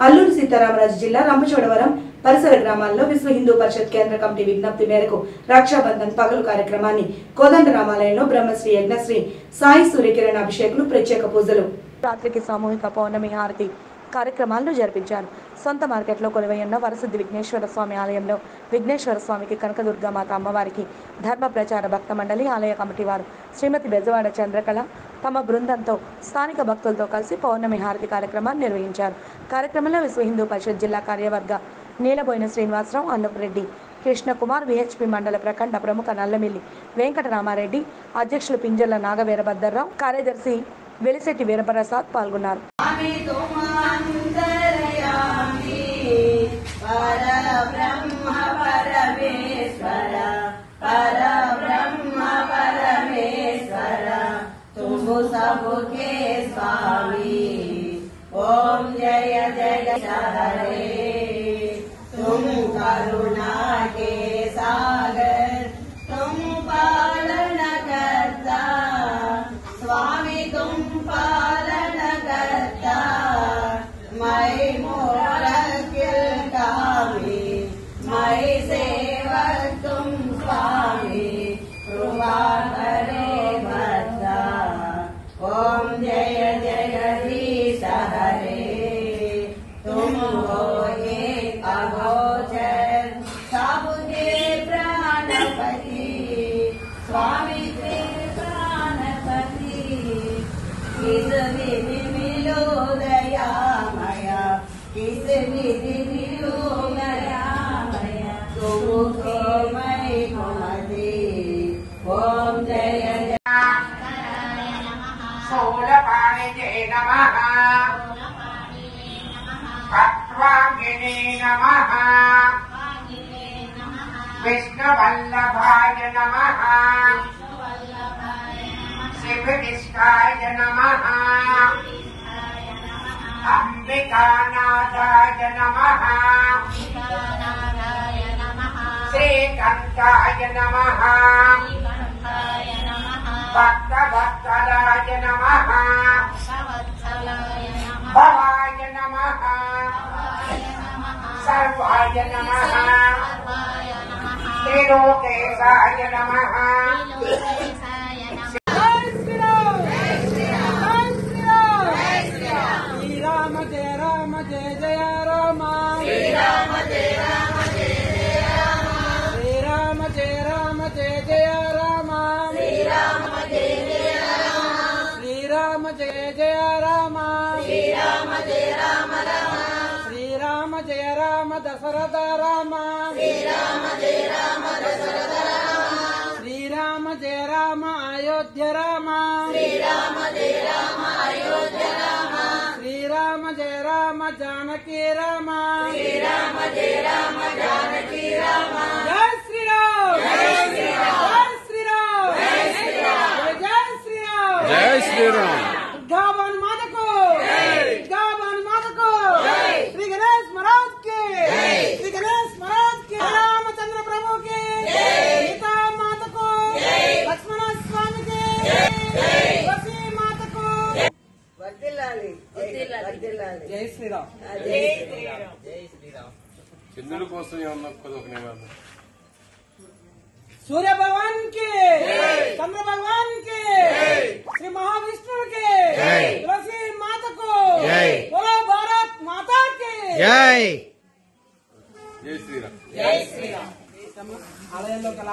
అల్లూరు సీతారామరాజు జిల్లా రంపచోడవరం పరిసర గ్రామాల్లో విశ్వ హిందూ పరిషత్ కేంద్ర కమిటీ విజ్ఞప్తి మేరకు రక్షాబంధన్ పగలు కార్యక్రమాన్ని కోదండ రామాలయంలో బ్రహ్మశ్రీ యజ్ఞశ్రీ సాయి సూర్యకిరణ్ అభిషేకులు ప్రత్యేక పూజలు రాత్రికి సామూహిక పౌర్ణమి హారతి కార్యక్రమాలను జరిపించారు సొంత మార్కెట్లో కొలువైన వరసిద్ధి విఘ్నేశ్వర స్వామి ఆలయంలో విఘ్నేశ్వర స్వామికి కనకదుర్గామాత అమ్మవారికి ధర్మ ప్రచార భక్త మండలి ఆలయ కమిటీ వారు శ్రీమతి బెజవాడ చంద్రకళ తమ బృందంతో స్థానిక భక్తులతో కలిసి పౌర్ణమి హారతి కార్యక్రమాన్ని నిర్వహించారు కార్యక్రమంలో విశ్వ హిందూ పరిషత్ జిల్లా కార్యవర్గ నీలబోయిన శ్రీనివాసరావు అన్నపురెడ్డి కృష్ణకుమార్ విహెచ్పి మండల ప్రఖండ ప్రముఖ నల్లమిల్లి వెంకటరామారెడ్డి అధ్యక్షులు పింజర్ల నాగవీరభద్దర్రావు కార్యదర్శి వెలిశెట్టి వీరప్రసాద్ పాల్గొన్నారు परब्रह्म परमेश्वर परब्रह्म परमेश्वर तुम सबके स्वामी ओम जय जय हरे तुम करुणा के सागर तुम पालन करता स्वामी तुम पालन करता मैं मोर कामी मैं सेवक तुम स्वामी कृपा करे भद्रा ओम जय जगदीश हरे तुम हो एक अगोचर सबके प्राणपति स्वामी के प्राणपति किस विधि मिलो दयामया किस विधि मिलो दयामया तुमको मैं ममते ओम जय जय शूलपाणिजे नमः पक्वाङ्गिने नमः विष्णुवल्लभाय नमः शिवनिष्ठाय नमः अम्बिकानाथाय नमः श्रीकण्ठाय नमः भक्तवत्सलाय नमः भवाय नमः सर्वाय नमः त्रिलोकेशाय नमः శ్రీరామ జయ రామ జయ జయ రామ శ్రీరామ జయ రామ జయ జయ రామ శ్రీరామ జయ రామ జయ జయ రామ శ్రీరామ జయ జయ రామ శ్రీరామ జయ జయ రామ శ్రీరామ జయ రామ రామ శ్రీరామ జయ రామ దశరథ రామ శ్రీరామ జయ రామ దశరథ రామ శ్రీరామ జయ రామ అయోధ్య రామ శ్రీరామ జయ రామ అయోధ్య రామ శ్రీరామ జయ రామ జానకి రామ శ్రీరామ జయ రామ జానకి రామ జయ శ్రీరామ్ జయ శ్రీరామ్ జయ శ్రీరామ్ జయ శ్రీరామ్ జై శ్రీరామ్ గాబన్ మాతకు గాబన్ మాతకు శ్రీ గణేష్ మహారాజ్ కి శ్రీ గణేష్ మహారాజ్ కి రామచంద్ర ప్రభు కి సీతా మాతకు లక్ష్మణ స్వామి కి తులసి మాతకు వర్దిల్లాలి వర్దిల్లాలి జై శ్రీరామ్ జై చంద్రుడి కోసం ఏమన్నా ఒక నివాదం सूर्य भगवान के चंद्र भगवान के श्री महाविष्णु के तुलसी माता को बोलो भारत माता के జై శ్రీరామ్ ఆలయంలో గల